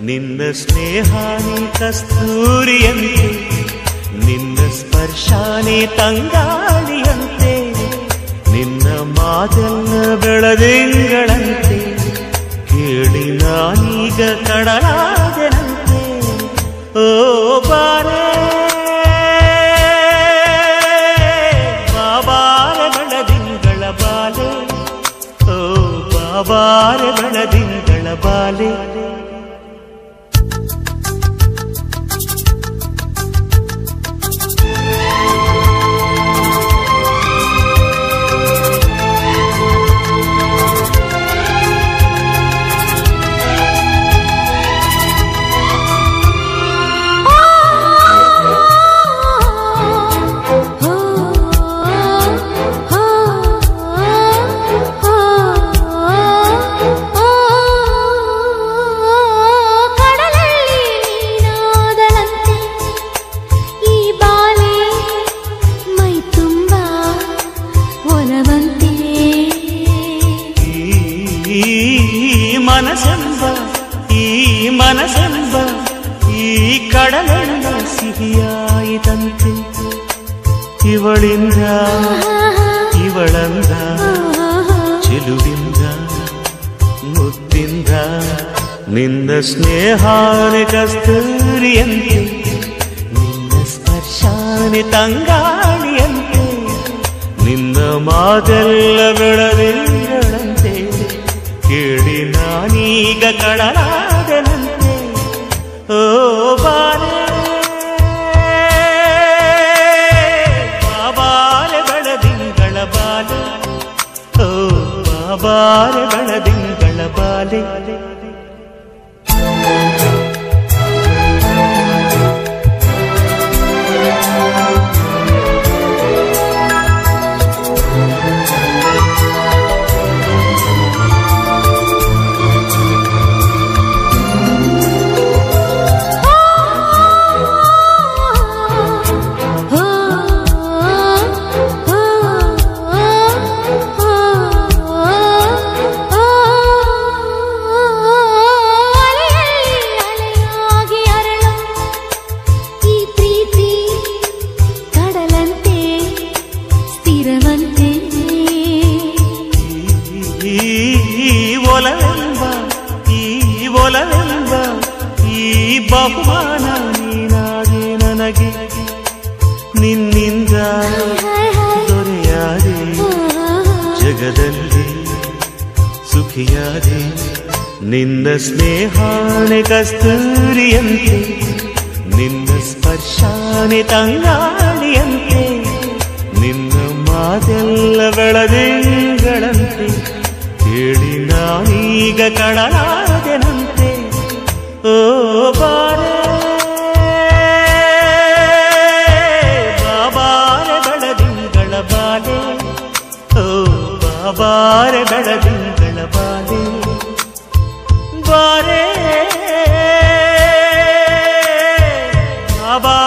ನಿನ್ನ ಸ್ನೇಹಾನಿ ಕಸ್ತೂರಿಯಂತೆ ನಿನ್ನ ಸ್ಪರ್ಶಾನಿ ತಂಗಾಳಿಯಂತೆ ನಿನ್ನ ಮಾತೆಲ್ಲ ಬೆಳದಿಂಗಳಂತೆ ಕೇಳಿ ನಾನೀಗ ಕಡಲಾದೆನಂತೆ ಓ ಬಾರೆ ಬಾಬಾರ ಬೆಳದಿಂಗಳ ಬಾಲೆ ಓ ಬಾಬಾರ ಬೆಳದಿಂಗಳ ಬಾಲೆ ಕಡಲಲ್ಲಿ ನೀನಾದಳಂತೆ ಈ ಬಾಲೆ ಮೈ ತುಂಬ ಒಲವಂತೆ ಈ ಮನಸೆಂಬ ಈ ಮನಸೆಂಬ ಈ ಕಡಲೆಲ್ಲ ಸಿಹಿಯಾಯಿತಂತೆ ಇವಳಿಂದ ಇವಳಂದ ಚೆಲುವಿಂದ ಮುತ್ತಿಂದ ನಿನ್ನ ಸ್ನೇಹಾನೆ ಕಸ್ತೂರಿಯಂತೆ ನಿನ್ನ ಸ್ಪರ್ಶಾನೆ ತಂಗಾಳಿಯಂತೆ ನಿನ್ನ ಮಾತೆಲ್ಲ ಬೆಳದಿಂಗಳಂತೆ ಕೇಳಿ ನಾನೀಗ ಕಡಲಾದೆನಂತೆ ಓ ಬಾರೆ ಬಾಬಾರೆ ಬೆಳದಿಂಗಳ ಬಾಲೆ ಓ ಬಾಬಾರೆ ಬೆಳದಿಂಗಳ ಬಾಲೆ ಅಲೆಯಾಗಿ ಅರಳು ಈ ಪ್ರೀತಿ ಕಡಲಂತೆ ಸ್ಥಿರವಂತೆ ಈ ಒಲವೆಂಬ ಈ ಒಲವೆಂಬ ಈ ಬಹುಮಾನ ನೀನಾಗೆ ನನಗೆ ನಿನ್ನಿಂದ ದೊರೆಯಾದೆ ಜಗದಲ್ಲಿ ಸುಖಿಯಾದೆ ನಿನ್ನ ಸ್ನೇಹಾನೆ ಕಸ್ತೂರಿಯಂತೆ ನಿನ್ನ ಸ್ಪರ್ಶಾನೆ ತಂಗಾಳಿಯಂತೆ ನಿನ್ನ ಮಾತೆಲ್ಲ ಬೆಳದಿಂಗಳಂತೆ ಕೇಳಿ ನಾನೀಗ ಕಡಲಾದೆನಂತೆ ಓ ಬಾರೆ ಬಾಬಾರೆ ಬೆಳದಿಂಗಳ ಬಾಲೆ ಓ ಬಾಬಾರೆ ಬೆಳದಿಂಗಳ ಬಾಲೆ ಬಾರೆ ಬಾಬಾ